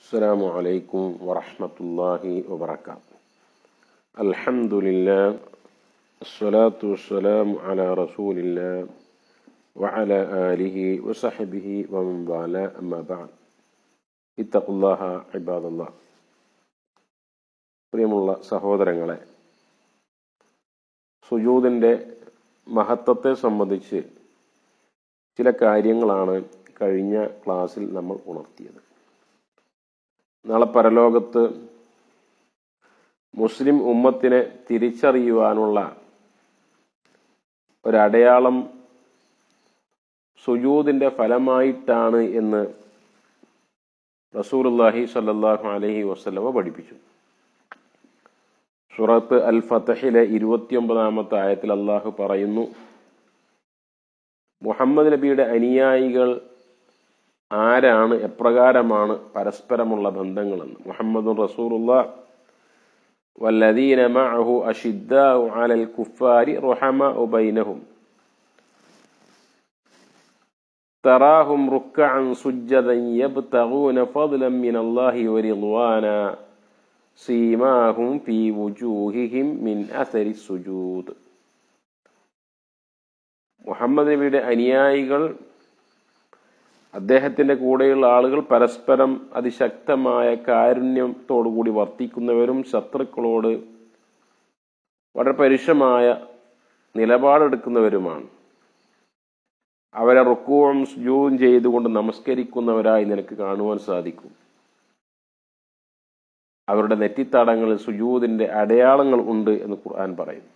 السلام عليكم ورحمة الله وبركاته الحمد لله الصلاة والسلام على رسول الله وعلى آله وصحبه ومن والاه أما بعد اتقوا الله عباد الله പ്രിയമുള്ള സഹോദരങ്ങളെ സുജൂദിൻ്റെ മഹത്വത്തെ സംബന്ധിച്ച് ചില കാര്യങ്ങളാണ് കഴിഞ്ഞ ക്ലാസ്സിൽ നമ്മൾ ഉണർത്തിയത് നാളെ പരലോകത്ത് മുസ്ലിം ഉമ്മത്തിനെ തിരിച്ചറിയുവാനുള്ള ഒരടയാളം സുജൂദിൻ്റെ ഫലമായിട്ടാണ് എന്ന് റസൂലുല്ലാഹി സല്ലാഹു അലഹി വസ്ലമ പഠിപ്പിച്ചു സുറത്ത് അൽ ഫത്തഹിലെ ഇരുപത്തിയൊമ്പതാമത്തെ ആയത്തിൽ അള്ളാഹു പറയുന്നു മുഹമ്മദ് നബിയുടെ അനുയായികൾ ആരാണ് എപ്രകാരമാണ് പരസ്പരമുള്ള ബന്ധങ്ങളെന്ന് മുഹമ്മദ് റസൂറുള്ള والذين معه أشداء على الكفار رحماء بينهم تراهم ركعا سجدا يبتغون فضلا من الله ورضوانا سيماهم في وجوههم من أثر السجود മുഹമ്മദ് നബിയുടെ അനുയായികൾ അദ്ദേഹത്തിൻ്റെ കൂടെയുള്ള ആളുകൾ പരസ്പരം അതിശക്തമായ കാരുണ്യത്തോടുകൂടി വർത്തിക്കുന്നവരും ശത്രുക്കളോട് വളരെ പരുഷമായ നിലപാടെടുക്കുന്നവരുമാണ് അവരെ റുക്കുവും സുജൂവും ചെയ്തുകൊണ്ട് നമസ്കരിക്കുന്നവരായി നിനക്ക് കാണുവാൻ സാധിക്കും അവരുടെ നെറ്റിത്തടങ്ങളിൽ സുജൂദിന്റെ അടയാളങ്ങൾ ഉണ്ട് എന്ന് ഖുർആൻ പറയുന്നു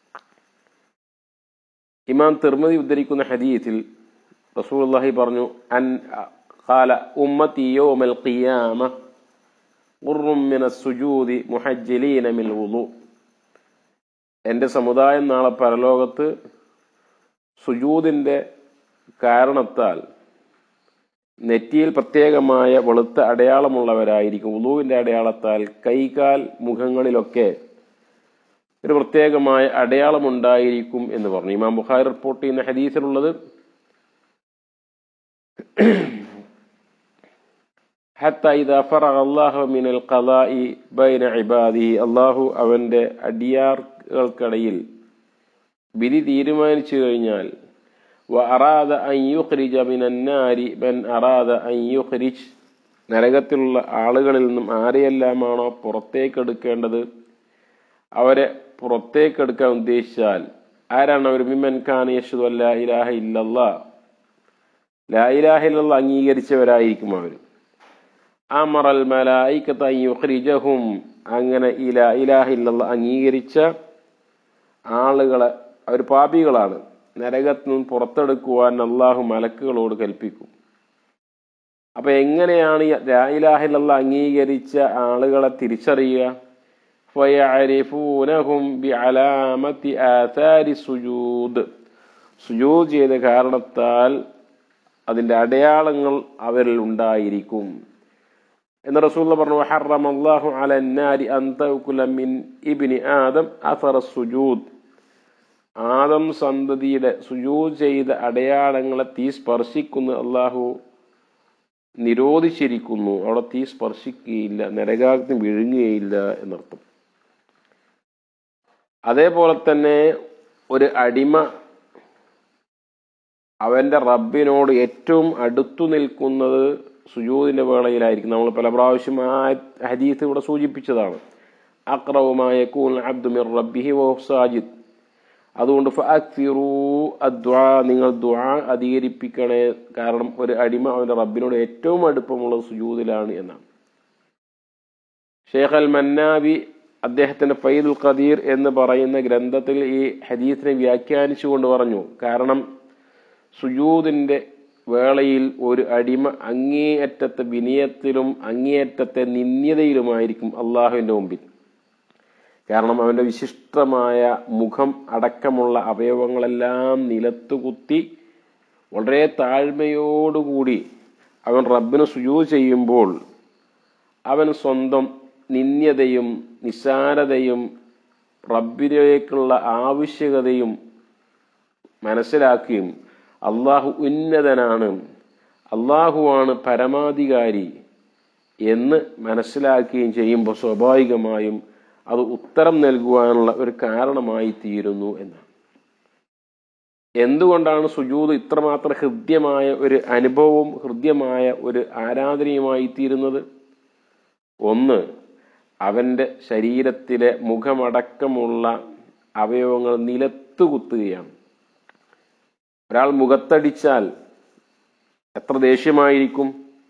ഇമാം തിർമതി ഉദ്ധരിക്കുന്ന ഹദീസിൽ റസൂലുള്ളാഹി പറഞ്ഞു അൻ ഖാല ഉമ്മത്തി യൗമൽ ഖിയാമ ഖുർറും മിന സുജൂദി മുഹജ്ജലീന മിൽ വുളു എൻ്റെ സമുദായം നാളെ പരലോകത്ത് സുജൂദിൻ്റെ കാരണത്താൽ നെറ്റിയിൽ പ്രത്യേകമായ വെളുത്ത അടയാളമുള്ളവരായിരിക്കും ഉളുവിൻ്റെ അടയാളത്താൽ കൈകാൽ മുഖങ്ങളിലൊക്കെ ഒരു പ്രത്യേകമായ അടയാളമുണ്ടായിരിക്കും എന്ന് പറഞ്ഞു ഇമാം ബുഖാരി റിപ്പോർട്ട് ചെയ്യുന്ന ഹദീസിലുള്ളത് അള്ളാഹു അവന്റെ അടിയാർകൾക്കിടയിൽ വിധി തീരുമാനിച്ചു കഴിഞ്ഞാൽ وأراد أن يخرج من النار من أراد أن يخرج നരകത്തിലുള്ള ആളുകളിൽ നിന്നും ആരെയെല്ലാമാണോ പുറത്തേക്കെടുക്കേണ്ടത് അവരെ പുറത്തേക്കെടുക്കാൻ ഉദ്ദേശിച്ചാൽ ആരാണ് അവർ മിമൻ ഖാൻ യശുദ് അല്ല ഇലാഹ ഇല്ലല്ല ലാ ഇലാഹ ഇല്ലല്ല അംഗീകരിച്ചവരായിരിക്കും അവർ അമറൽ മലായിക്കത്തയ്യുഖ്രിജഹും അങ്ങനെ ഇലാ ഇലാഹ ഇല്ലല്ല അംഗീകരിച്ച ആളുകളെ അവർ പാപികളാണ് നരകത്തിൽ നിന്ന് പുറത്തെടുക്കുവാൻ അള്ളാഹു മലക്കുകളോട് കൽപ്പിക്കും അപ്പൊ എങ്ങനെയാണ് രായിലാഹിലുള്ള അംഗീകരിച്ച ആളുകളെ തിരിച്ചറിയുക സുജൂദ് ചെയ്ത കാരണത്താൽ അതിന്റെ അടയാളങ്ങൾ അവരിൽ ഉണ്ടായിരിക്കും എന്ന് റസൂൽ പറഞ്ഞു ഹറം അള്ളാഹു അലന്നാരി അന്തകുലമിൻ ഇബിനി ആദം അസറ സുജൂദ് ആദം സന്തതിയുടെ സുജൂ ചെയ്ത അടയാളങ്ങളെ തീ സ്പർശിക്കുന്നു അള്ളാഹു നിരോധിച്ചിരിക്കുന്നു അവിടെ തീ സ്പർശിക്കുകയില്ല നരകാഗ്നി വിഴുങ്ങുകയില്ല എന്നർത്ഥം അതേപോലെ തന്നെ ഒരു അടിമ അവന്റെ റബ്ബിനോട് ഏറ്റവും അടുത്തു നിൽക്കുന്നത് സുജൂദിന്റെ വേളയിലായിരിക്കും നമ്മൾ പല പ്രാവശ്യം ആ ഹദീസ് ഇവിടെ സൂചിപ്പിച്ചതാണ് അക്രവുമായ കൂൻ അബ്ദുമിർ റബ്ബിഹി സാജിദ് അതുകൊണ്ട് നിങ്ങൾ ദ്വാ അധികരിപ്പിക്കണേ കാരണം ഒരു അടിമ അവന്റെ റബ്ബിനോട് ഏറ്റവും അടുപ്പമുള്ള സുജൂദിലാണ് എന്നാണ് ഷേഖ് അൽ മന്നാബി അദ്ദേഹത്തിന്റെ ഫൈദുൽ ഖദീർ എന്ന് പറയുന്ന ഗ്രന്ഥത്തിൽ ഈ ഹദീസിനെ വ്യാഖ്യാനിച്ചുകൊണ്ട് പറഞ്ഞു കാരണം സുജൂദിന്റെ വേളയിൽ ഒരു അടിമ അങ്ങേയറ്റത്തെ വിനയത്തിലും അങ്ങേയറ്റത്തെ നിന്ദ്യതയിലുമായിരിക്കും അള്ളാഹുവിന്റെ മുമ്പിൽ കാരണം അവന്റെ വിശിഷ്ടമായ മുഖം അടക്കമുള്ള അവയവങ്ങളെല്ലാം നിലത്തുകുത്തി വളരെ താഴ്മയോടുകൂടി അവൻ റബ്ബിന് സുജൂ ചെയ്യുമ്പോൾ അവൻ സ്വന്തം നിന്ദ്യതയും നിസാരതയും റബ്ബിലേക്കുള്ള ആവശ്യകതയും മനസ്സിലാക്കുകയും അള്ളാഹു ഉന്നതനാണ് അള്ളാഹുവാണ് പരമാധികാരി എന്ന് മനസ്സിലാക്കുകയും ചെയ്യുമ്പോൾ സ്വാഭാവികമായും അത് ഉത്തരം നൽകുവാനുള്ള ഒരു കാരണമായി തീരുന്നു എന്നാണ് എന്തുകൊണ്ടാണ് സുജൂദ് ഇത്രമാത്രം ഹൃദ്യമായ ഒരു അനുഭവവും ഹൃദ്യമായ ഒരു ആരാധനയുമായി തീരുന്നത് ഒന്ന് അവന്റെ ശരീരത്തിലെ മുഖമടക്കമുള്ള അവയവങ്ങൾ നിലത്തുകുത്തുകയാണ് ഒരാൾ മുഖത്തടിച്ചാൽ എത്ര ദേഷ്യമായിരിക്കും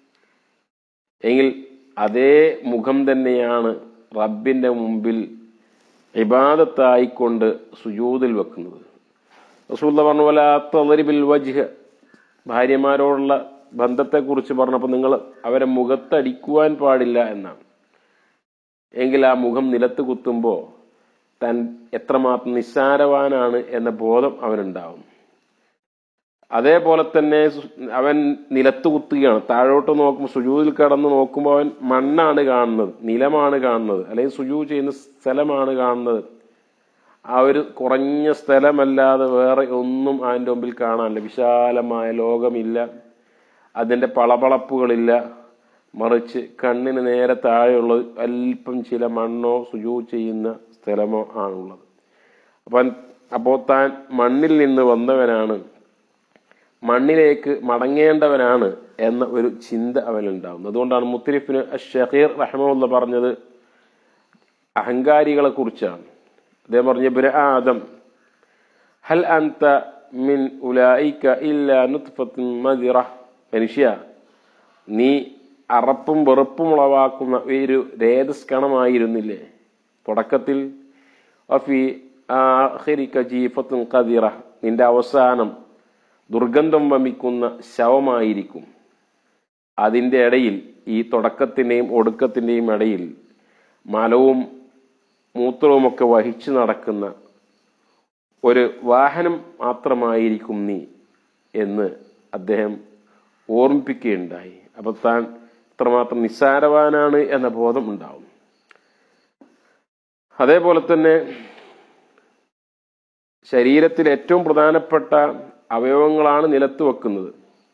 എങ്കിൽ അതേ മുഖം തന്നെയാണ് റബ്ബിന്റെ മുമ്പിൽ ഇബാദത്തായിക്കൊണ്ട് സുജൂതിൽ വെക്കുന്നത് റസൂല്ല പറഞ്ഞ പോലെ തളരിബിൽ വജ്ഹ് ഭാര്യമാരോടുള്ള ബന്ധത്തെക്കുറിച്ച് പറഞ്ഞപ്പോൾ നിങ്ങൾ അവരെ മുഖത്തടിക്കുവാൻ പാടില്ല എന്നാണ് എങ്കിൽ ആ മുഖം നിലത്ത് കുത്തുമ്പോൾ താൻ എത്രമാത്രം നിസ്സാരവാനാണ് എന്ന ബോധം അവനുണ്ടാവും അതേപോലെ തന്നെ അവൻ നിലത്ത് കുത്തുകയാണ് താഴോട്ട് നോക്കുമ്പോൾ സുജൂതിൽ കടന്ന് നോക്കുമ്പോൾ അവൻ മണ്ണാണ് കാണുന്നത് നിലമാണ് കാണുന്നത് അല്ലെങ്കിൽ സുജൂ ചെയ്യുന്ന സ്ഥലമാണ് കാണുന്നത് ആ ഒരു കുറഞ്ഞ സ്ഥലമല്ലാതെ വേറെ ഒന്നും അതിൻ്റെ മുമ്പിൽ കാണാനില്ല വിശാലമായ ലോകമില്ല അതിൻ്റെ പളപളപ്പുകളില്ല മറിച്ച് കണ്ണിന് നേരെ താഴെയുള്ളത് അല്പം ചില മണ്ണോ സുജൂ ചെയ്യുന്ന സ്ഥലമോ ആണുള്ളത് അപ്പം അപ്പോൾ താൻ മണ്ണിൽ നിന്ന് വന്നവനാണ് മണ്ണിലേക്ക് മടങ്ങേണ്ടവനാണ് എന്ന ഒരു ചിന്ത അവനുണ്ടാകുന്നു അതുകൊണ്ടാണ് മുത്തരിഫിന് ഷഹീർ റഹ്മുള്ള പറഞ്ഞത് അഹങ്കാരികളെ കുറിച്ചാണ് അദ്ദേഹം പറഞ്ഞ ബിര ആദം ഹൽ അന്ത മിൻ ഉലായിക്ക ഇല്ല നുത്ഫത്തുൻ മദിറ മനുഷ്യ നീ അറപ്പും വെറുപ്പും ഉളവാക്കുന്ന ഒരു രേതസ്കണമായിരുന്നില്ലേ തുടക്കത്തിൽ അഫി ആഖിരിക ജീഫത്തുൻ കദിറ നിന്റെ അവസാനം ദുർഗന്ധം വമിക്കുന്ന ശവമായിരിക്കും അതിൻ്റെ ഇടയിൽ ഈ തുടക്കത്തിൻ്റെയും ഒടുക്കത്തിൻ്റെയും ഇടയിൽ മലവും മൂത്രവുമൊക്കെ വഹിച്ചു നടക്കുന്ന ഒരു വാഹനം മാത്രമായിരിക്കും നീ എന്ന് അദ്ദേഹം ഓർമ്മിപ്പിക്കുകയുണ്ടായി അപ്പൊ താൻ ഇത്രമാത്രം നിസ്സാരവാനാണ് എന്ന ബോധം ഉണ്ടാവും അതേപോലെ തന്നെ ശരീരത്തിൽ ഏറ്റവും പ്രധാനപ്പെട്ട അവയവങ്ങളാണ് നിലത്ത് വെക്കുന്നത്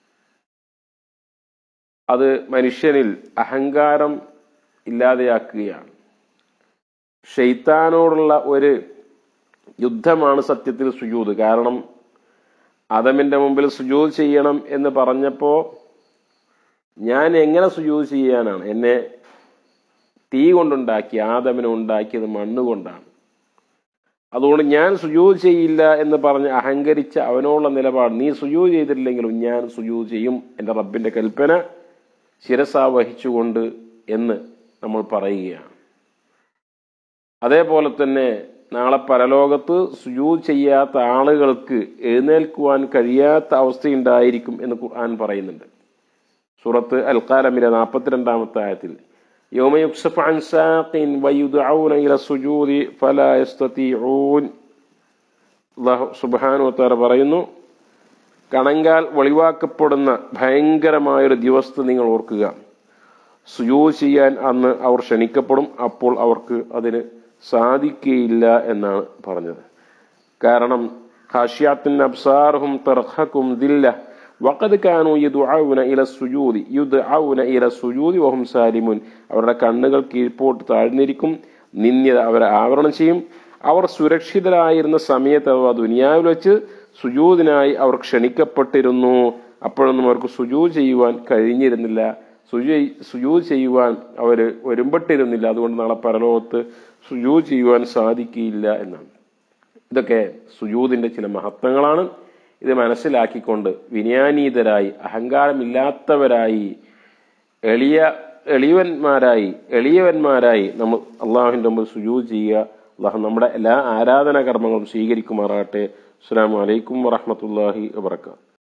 അത് മനുഷ്യനിൽ അഹങ്കാരം ഇല്ലാതെയാക്കുകയാണ് ഷെയ്ത്താനോടുള്ള ഒരു യുദ്ധമാണ് സത്യത്തിൽ സുജൂത് കാരണം ആദമിന്റെ മുമ്പിൽ സുജൂത് ചെയ്യണം എന്ന് പറഞ്ഞപ്പോ ഞാൻ എങ്ങനെ സുജൂത് ചെയ്യാനാണ് എന്നെ തീ കൊണ്ടുണ്ടാക്കി ആദമിനെ ഉണ്ടാക്കിയത് മണ്ണ് കൊണ്ടാണ് അതുകൊണ്ട് ഞാൻ സുജൂത് ചെയ്യില്ല എന്ന് പറഞ്ഞ് അഹങ്കരിച്ച അവനോടുള്ള നിലപാട് നീ സുജൂത് ചെയ്തിട്ടില്ലെങ്കിലും ഞാൻ സുജൂത് ചെയ്യും എൻ്റെ റബ്ബിന്റെ കൽപ്പന ശിരസ വഹിച്ചുകൊണ്ട് എന്ന് നമ്മൾ പറയുകയാണ് അതേപോലെ തന്നെ നാളെ പരലോകത്ത് സുജൂത് ചെയ്യാത്ത ആളുകൾക്ക് എഴുന്നേൽക്കുവാൻ കഴിയാത്ത അവസ്ഥയുണ്ടായിരിക്കും എന്ന് ഖുർആൻ പറയുന്നുണ്ട് സൂറത്ത് അൽക്കാലമിലെ നാൽപ്പത്തിരണ്ടാമത്തെ ആയത്തിൽ يوم يكشف عن ساق ويدعون إلى السجود فلا يستطيعون അള്ളാഹു സുബാനു താര പറയുന്നു കണങ്കാൽ വെളിവാക്കപ്പെടുന്ന ഭയങ്കരമായൊരു ദിവസത്തെ നിങ്ങൾ ഓർക്കുക സുജൂത് ചെയ്യാൻ അന്ന് അവർ ക്ഷണിക്കപ്പെടും അപ്പോൾ അവർക്ക് അതിന് സാധിക്കുകയില്ല എന്നാണ് പറഞ്ഞത് കാരണം ഖാഷിയാത്തിൻ അബ്സാർഹും തർഹക്കും ദില്ല വഖദ് കാനു യുദ്ഔന ഇല സുജൂദി യുദ്ഔന ഇല സുജൂദി വഹും സാലിമുൻ അവരുടെ കണ്ണുകൾ കീഴ്പോട്ട് താഴ്ന്നിരിക്കും നിന്ദ്യത അവരെ ആവരണം ചെയ്യും അവർ സുരക്ഷിതരായിരുന്ന സമയത്ത് അഥവാ ദുനിയാവിൽ വെച്ച് സുജൂദിനായി അവർ ക്ഷണിക്കപ്പെട്ടിരുന്നു അപ്പോഴൊന്നും അവർക്ക് സുജൂ ചെയ്യുവാൻ കഴിഞ്ഞിരുന്നില്ല സുജു സുജൂ ചെയ്യുവാൻ അവർ ഒരുമ്പെട്ടിരുന്നില്ല അതുകൊണ്ട് നാളെ പരലോകത്ത് സുജൂ ചെയ്യുവാൻ സാധിക്കില്ല എന്നാണ് ഇതൊക്കെ സുജൂദിന്റെ ചില മഹത്വങ്ങളാണ് ഇത് മനസ്സിലാക്കിക്കൊണ്ട് വിനയാനീതരായി അഹങ്കാരമില്ലാത്തവരായി എളിയ എളിയവന്മാരായി എളിയവന്മാരായി നമ്മൾ അള്ളാഹുവിൻ്റെ മുമ്പ് സുജൂത് ചെയ്യുക അള്ളാഹു നമ്മുടെ എല്ലാ ആരാധനാ കർമ്മങ്ങളും സ്വീകരിക്കുമാറാകട്ടെ അസ്സാം വലൈക്കും വറഹമത്തല്ലാഹി വാത്തു